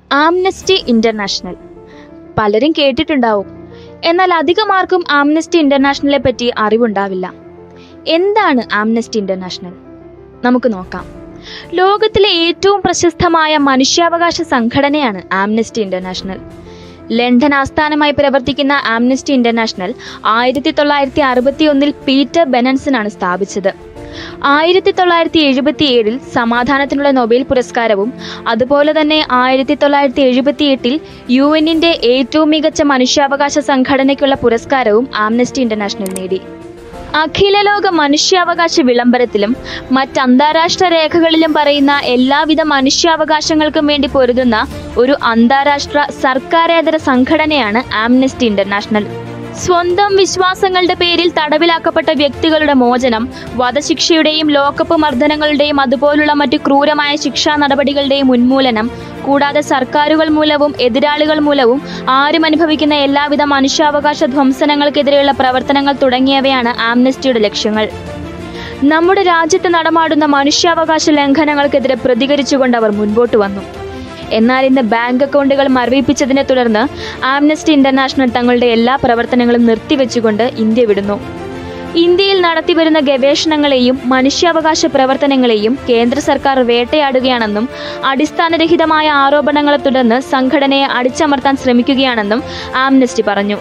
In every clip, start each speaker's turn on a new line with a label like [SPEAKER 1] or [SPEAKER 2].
[SPEAKER 1] Amnesty international പലരും കേട്ടിട്ടുണ്ടാവും എന്നാൽ അധികം ആർക്കും ആംനസ്റ്റി ഇന്റർനാഷണലെ പറ്റി അറിവുണ്ടാവില്ല എന്താണ് ആംനസ്റ്റി ഇന്റർനാഷണൽ നമുക്ക് നോക്കാം ലോകത്തിലെ ഏറ്റവും പ്രശസ്തമായ മനുഷ്യാവകാശ സംഘടനയാണ് ആംനസ്റ്റി ഇന്റർനാഷണൽ ലണ്ടൻ ആസ്ഥാനമായി പ്രവർത്തിക്കുന്ന ആംനസ്റ്റി ഇന്റർനാഷണൽ ആയിരത്തി തൊള്ളായിരത്തി അറുപത്തി ഒന്നിൽ പീറ്റർ ബെനൻസനാണ് സ്ഥാപിച്ചത് ആയിരത്തി തൊള്ളായിരത്തി എഴുപത്തി ഏഴിൽ സമാധാനത്തിനുള്ള നൊബേൽ പുരസ്കാരവും അതുപോലെ തന്നെ ആയിരത്തി തൊള്ളായിരത്തി എഴുപത്തി എട്ടിൽ യു എന്നിന്റെ ഏറ്റവും മികച്ച മനുഷ്യാവകാശ സംഘടനയ്ക്കുള്ള പുരസ്കാരവും ആംനസ്റ്റി ഇന്റർനാഷണൽ നേടി അഖില ലോക മനുഷ്യാവകാശ വിളംബരത്തിലും മറ്റ് അന്താരാഷ്ട്ര രേഖകളിലും പറയുന്ന എല്ലാവിധ മനുഷ്യാവകാശങ്ങൾക്കും വേണ്ടി പൊരുതുന്ന ഒരു അന്താരാഷ്ട്ര സർക്കാരേതര സംഘടനയാണ് ആംനസ്റ്റി ഇന്റർനാഷണൽ സ്വന്തം വിശ്വാസങ്ങളുടെ പേരിൽ തടവിലാക്കപ്പെട്ട വ്യക്തികളുടെ മോചനം വധശിക്ഷയുടെയും ലോക്കപ്പ് മർദ്ദനങ്ങളുടെയും അതുപോലുള്ള മറ്റു ക്രൂരമായ ശിക്ഷാ നടപടികളുടെയും ഉന്മൂലനം കൂടാതെ സർക്കാരുകൾ മൂലവും എതിരാളികൾ മൂലവും ആരും അനുഭവിക്കുന്ന എല്ലാവിധ മനുഷ്യാവകാശ ധ്വംസനങ്ങൾക്കെതിരെയുള്ള പ്രവർത്തനങ്ങൾ തുടങ്ങിയവയാണ് ആംനസ്റ്റിയുടെ ലക്ഷ്യങ്ങൾ നമ്മുടെ രാജ്യത്ത് നടമാടുന്ന മനുഷ്യാവകാശ ലംഘനങ്ങൾക്കെതിരെ പ്രതികരിച്ചുകൊണ്ട് അവർ മുൻപോട്ട് വന്നു എന്നാൽ ഇന്ന് ബാങ്ക് അക്കൗണ്ടുകൾ മരവിപ്പിച്ചതിനെ തുടർന്ന് ആംനസ്റ്റി ഇന്റർനാഷണൽ തങ്ങളുടെ എല്ലാ പ്രവർത്തനങ്ങളും നിർത്തിവെച്ചുകൊണ്ട് ഇന്ത്യ വിടുന്നു ഇന്ത്യയിൽ നടത്തിവരുന്ന ഗവേഷണങ്ങളെയും മനുഷ്യാവകാശ പ്രവർത്തനങ്ങളെയും കേന്ദ്ര സർക്കാർ വേട്ടയാടുകയാണെന്നും അടിസ്ഥാനരഹിതമായ ആരോപണങ്ങളെ തുടർന്ന് സംഘടനയെ അടിച്ചമർത്താൻ ശ്രമിക്കുകയാണെന്നും ആംനസ്റ്റി പറഞ്ഞു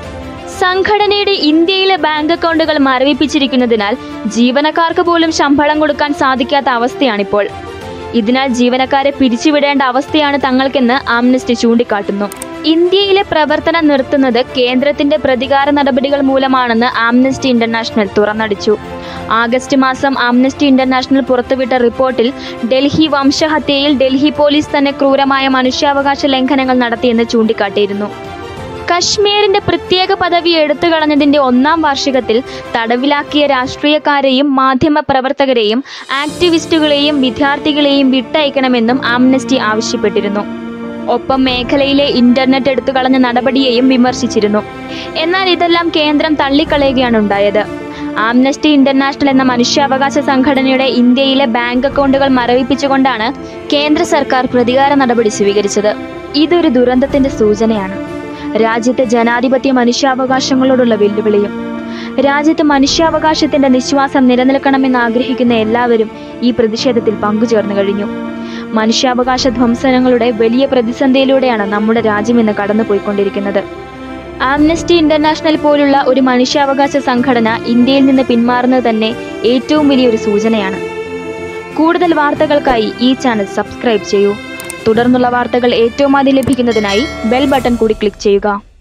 [SPEAKER 1] സംഘടനയുടെ ഇന്ത്യയിലെ ബാങ്ക് അക്കൗണ്ടുകൾ മരവിപ്പിച്ചിരിക്കുന്നതിനാൽ ജീവനക്കാർക്ക് പോലും ശമ്പളം കൊടുക്കാൻ സാധിക്കാത്ത അവസ്ഥയാണിപ്പോൾ ഇതിനാൽ ജീവനക്കാരെ പിരിച്ചുവിടേണ്ട അവസ്ഥയാണ് തങ്ങൾക്കെന്ന് ആംനസ്റ്റി ചൂണ്ടിക്കാട്ടുന്നു ഇന്ത്യയിലെ പ്രവർത്തനം നിർത്തുന്നത് കേന്ദ്രത്തിന്റെ പ്രതികാര നടപടികൾ മൂലമാണെന്ന് ആംനസ്റ്റി ഇന്റർനാഷണൽ തുറന്നടിച്ചു ആഗസ്റ്റ് മാസം ആംനസ്റ്റി ഇന്റർനാഷണൽ പുറത്തുവിട്ട റിപ്പോർട്ടിൽ ഡൽഹി വംശഹത്യയിൽ ഡൽഹി പോലീസ് തന്നെ ക്രൂരമായ മനുഷ്യാവകാശ ലംഘനങ്ങൾ നടത്തിയെന്ന് ചൂണ്ടിക്കാട്ടിയിരുന്നു കശ്മീരിന്റെ പ്രത്യേക പദവി എടുത്തു കളഞ്ഞതിന്റെ ഒന്നാം വാർഷികത്തിൽ തടവിലാക്കിയ രാഷ്ട്രീയക്കാരെയും മാധ്യമ പ്രവർത്തകരെയും ആക്ടിവിസ്റ്റുകളെയും വിദ്യാർത്ഥികളെയും വിട്ടയക്കണമെന്നും ആംനസ്റ്റി ആവശ്യപ്പെട്ടിരുന്നു ഒപ്പം മേഖലയിലെ ഇന്റർനെറ്റ് എടുത്തു കളഞ്ഞ നടപടിയെയും വിമർശിച്ചിരുന്നു എന്നാൽ ഇതെല്ലാം കേന്ദ്രം തള്ളിക്കളയുകയാണ് ഉണ്ടായത് ആംനസ്റ്റി ഇന്റർനാഷണൽ എന്ന മനുഷ്യാവകാശ സംഘടനയുടെ ഇന്ത്യയിലെ ബാങ്ക് അക്കൗണ്ടുകൾ മരവിപ്പിച്ചുകൊണ്ടാണ് കേന്ദ്ര സർക്കാർ പ്രതികാര നടപടി സ്വീകരിച്ചത് ഇതൊരു ദുരന്തത്തിന്റെ സൂചനയാണ് രാജ്യത്തെ ജനാധിപത്യ മനുഷ്യാവകാശങ്ങളോടുള്ള വെല്ലുവിളിയും രാജ്യത്ത് മനുഷ്യാവകാശത്തിന്റെ നിശ്വാസം നിലനിൽക്കണമെന്ന് ആഗ്രഹിക്കുന്ന എല്ലാവരും ഈ പ്രതിഷേധത്തിൽ പങ്കുചേർന്നു കഴിഞ്ഞു മനുഷ്യാവകാശ ധ്വംസനങ്ങളുടെ വലിയ പ്രതിസന്ധിയിലൂടെയാണ് നമ്മുടെ രാജ്യം ഇന്ന് കടന്നുപോയിക്കൊണ്ടിരിക്കുന്നത് ആംനസ്റ്റി ഇന്റർനാഷണൽ പോലുള്ള ഒരു മനുഷ്യാവകാശ സംഘടന ഇന്ത്യയിൽ നിന്ന് പിന്മാറുന്നത് തന്നെ ഏറ്റവും വലിയൊരു സൂചനയാണ് കൂടുതൽ വാർത്തകൾക്കായി ഈ ചാനൽ സബ്സ്ക്രൈബ് ചെയ്യൂ തുടർന്നുള്ള വാർത്തകൾ ഏറ്റവും ആദ്യം ലഭിക്കുന്നതിനായി ബെൽ ബട്ടൺ കൂടി ക്ലിക്ക് ചെയ്യുക